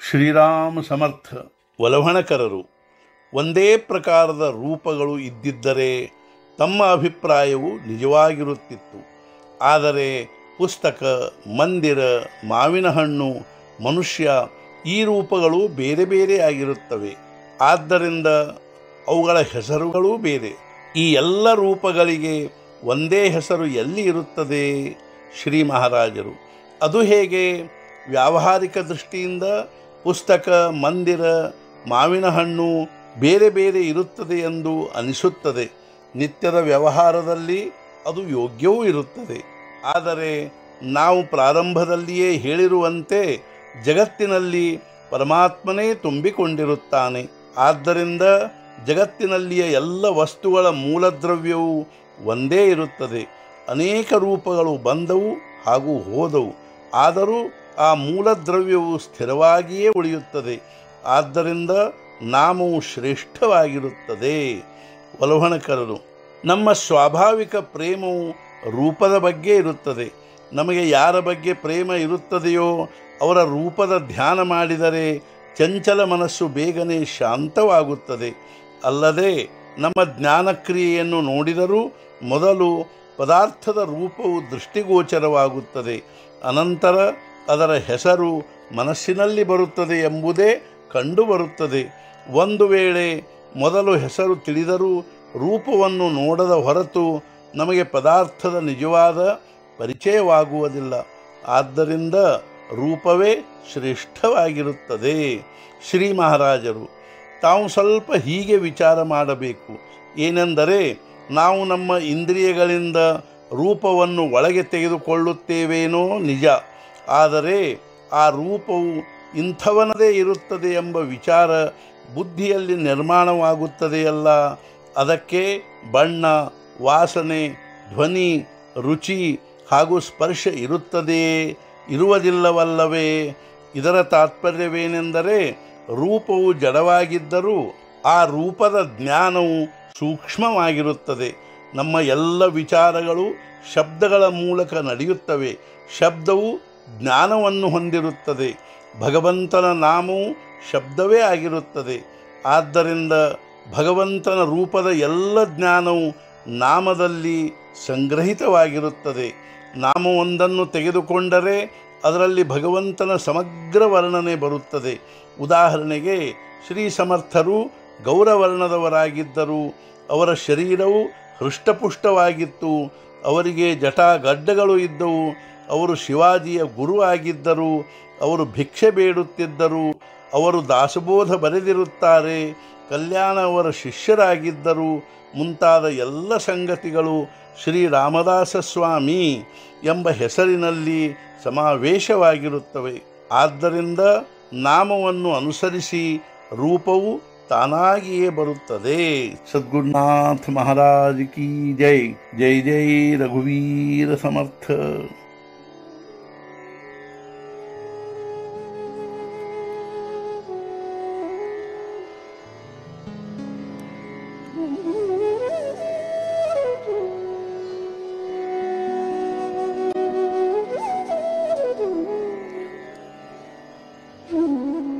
ಶ್ರೀರಾಮ ಸಮರ್ಥ ಒಲವಣಕರರು ಒಂದೇ ಪ್ರಕಾರದ ರೂಪಗಳು ಇದ್ದಿದ್ದರೆ ತಮ್ಮ ಅಭಿಪ್ರಾಯವು ನಿಜವಾಗಿರುತ್ತಿತ್ತು ಆದರೆ ಪುಸ್ತಕ ಮಂದಿರ ಮಾವಿನ ಹಣ್ಣು ಮನುಷ್ಯ ಈ ರೂಪಗಳು ಬೇರೆ ಬೇರೆ ಆಗಿರುತ್ತವೆ ಆದ್ದರಿಂದ ಅವುಗಳ ಹೆಸರುಗಳೂ ಬೇರೆ ಈ ಎಲ್ಲ ರೂಪಗಳಿಗೆ ಒಂದೇ ಹೆಸರು ಎಲ್ಲಿ ಇರುತ್ತದೆ ಶ್ರೀ ಮಹಾರಾಜರು ಅದು ಹೇಗೆ ವ್ಯಾವಹಾರಿಕ ದೃಷ್ಟಿಯಿಂದ ಪುಸ್ತಕ ಮಂದಿರ ಮಾವಿನ ಹಣ್ಣು ಬೇರೆ ಬೇರೆ ಇರುತ್ತದೆ ಎಂದು ಅನಿಸುತ್ತದೆ ನಿತ್ಯದ ವ್ಯವಹಾರದಲ್ಲಿ ಅದು ಯೋಗ್ಯವೂ ಇರುತ್ತದೆ ಆದರೆ ನಾವು ಪ್ರಾರಂಭದಲ್ಲಿಯೇ ಹೇಳಿರುವಂತೆ ಜಗತ್ತಿನಲ್ಲಿ ಪರಮಾತ್ಮನೇ ತುಂಬಿಕೊಂಡಿರುತ್ತಾನೆ ಆದ್ದರಿಂದ ಜಗತ್ತಿನಲ್ಲಿಯ ಎಲ್ಲ ವಸ್ತುಗಳ ಮೂಲದ್ರವ್ಯವು ಒಂದೇ ಇರುತ್ತದೆ ಅನೇಕ ರೂಪಗಳು ಬಂದವು ಹಾಗೂ ಹೋದವು ಆದರೂ ಆ ಮೂಲದ್ರವ್ಯವು ಸ್ಥಿರವಾಗಿಯೇ ಉಳಿಯುತ್ತದೆ ಆದ್ದರಿಂದ ನಾಮವು ಶ್ರೇಷ್ಠವಾಗಿರುತ್ತದೆ ಒಲವಣಕರರು ನಮ್ಮ ಸ್ವಾಭಾವಿಕ ಪ್ರೇಮವು ರೂಪದ ಬಗ್ಗೆ ಇರುತ್ತದೆ ನಮಗೆ ಯಾರ ಬಗ್ಗೆ ಪ್ರೇಮ ಇರುತ್ತದೆಯೋ ಅವರ ರೂಪದ ಧ್ಯಾನ ಮಾಡಿದರೆ ಚಂಚಲ ಮನಸ್ಸು ಬೇಗನೆ ಶಾಂತವಾಗುತ್ತದೆ ಅಲ್ಲದೆ ನಮ್ಮ ಜ್ಞಾನಕ್ರಿಯೆಯನ್ನು ನೋಡಿದರೂ ಮೊದಲು ಪದಾರ್ಥದ ರೂಪವು ದೃಷ್ಟಿಗೋಚರವಾಗುತ್ತದೆ ಅನಂತರ ಅದರ ಹೆಸರು ಮನಸ್ಸಿನಲ್ಲಿ ಬರುತ್ತದೆ ಎಂಬುದೇ ಕಂಡುಬರುತ್ತದೆ ಒಂದು ವೇಳೆ ಮೊದಲು ಹೆಸರು ತಿಳಿದರೂ ರೂಪವನ್ನು ನೋಡದ ಹೊರತು ನಮಗೆ ಪದಾರ್ಥದ ನಿಜವಾದ ಪರಿಚಯವಾಗುವುದಿಲ್ಲ ಆದ್ದರಿಂದ ರೂಪವೇ ಶ್ರೇಷ್ಠವಾಗಿರುತ್ತದೆ ಶ್ರೀ ಮಹಾರಾಜರು ತಾವು ಸ್ವಲ್ಪ ಹೀಗೆ ವಿಚಾರ ಮಾಡಬೇಕು ಏನೆಂದರೆ ನಾವು ನಮ್ಮ ಇಂದ್ರಿಯಗಳಿಂದ ರೂಪವನ್ನು ಒಳಗೆ ತೆಗೆದುಕೊಳ್ಳುತ್ತೇವೇನೋ ನಿಜ ಆದರೆ ಆ ರೂಪವು ಇಂಥವನದೇ ಇರುತ್ತದೆ ಎಂಬ ವಿಚಾರ ಬುದ್ಧಿಯಲ್ಲಿ ನಿರ್ಮಾಣವಾಗುತ್ತದೆಯಲ್ಲ ಅದಕ್ಕೆ ಬಣ್ಣ ವಾಸನೆ ಧ್ವನಿ ರುಚಿ ಹಾಗೂ ಸ್ಪರ್ಶ ಇರುತ್ತದೆಯೇ ಇರುವುದಿಲ್ಲವಲ್ಲವೇ ಇದರ ತಾತ್ಪರ್ಯವೇನೆಂದರೆ ರೂಪವು ಜಡವಾಗಿದ್ದರೂ ಆ ರೂಪದ ಜ್ಞಾನವು ಸೂಕ್ಷ್ಮವಾಗಿರುತ್ತದೆ ನಮ್ಮ ಎಲ್ಲ ವಿಚಾರಗಳು ಶಬ್ದಗಳ ಮೂಲಕ ನಡೆಯುತ್ತವೆ ಶಬ್ದವು ಜ್ಞಾನವನ್ನು ಹೊಂದಿರುತ್ತದೆ ಭಗವಂತನ ನಾಮವು ಶಬ್ದವೇ ಆಗಿರುತ್ತದೆ ಆದ್ದರಿಂದ ಭಗವಂತನ ರೂಪದ ಎಲ್ಲ ಜ್ಞಾನವು ನಾಮದಲ್ಲಿ ಸಂಗ್ರಹಿತವಾಗಿರುತ್ತದೆ ನಾಮವೊಂದನ್ನು ತೆಗೆದುಕೊಂಡರೆ ಅದರಲ್ಲಿ ಭಗವಂತನ ಸಮಗ್ರ ವರ್ಣನೆ ಬರುತ್ತದೆ ಉದಾಹರಣೆಗೆ ಶ್ರೀ ಸಮರ್ಥರು ಗೌರವರ್ಣದವರಾಗಿದ್ದರು ಅವರ ಶರೀರವು ಹೃಷ್ಟಪುಷ್ಟವಾಗಿತ್ತು ಅವರಿಗೆ ಜಟಾಗಡ್ಡಗಳು ಇದ್ದವು ಅವರು ಶಿವಾಜಿಯ ಗುರು ಆಗಿದ್ದರು ಅವರು ಭಿಕ್ಷೆ ಬೇಡುತ್ತಿದ್ದರು ಅವರು ದಾಸಬೋಧ ಬರೆದಿರುತ್ತಾರೆ ಕಲ್ಯಾಣ ಅವರ ಶಿಷ್ಯರಾಗಿದ್ದರು ಮುಂತಾದ ಎಲ್ಲ ಸಂಗತಿಗಳು ಶ್ರೀ ರಾಮದಾಸ ಸ್ವಾಮಿ ಎಂಬ ಹೆಸರಿನಲ್ಲಿ ಸಮಾವೇಶವಾಗಿರುತ್ತವೆ ಆದ್ದರಿಂದ ನಾಮವನ್ನು ಅನುಸರಿಸಿ ರೂಪವು ತಾನಾಗಿಯೇ ಬರುತ್ತದೆ ಸದ್ಗುರುನಾಥ ಮಹಾರಾಜ್ ಕಿ ಜೈ ಜೈ ಜೈ ರಘುವೀರ ಸಮರ್ಥ Mm-hmm.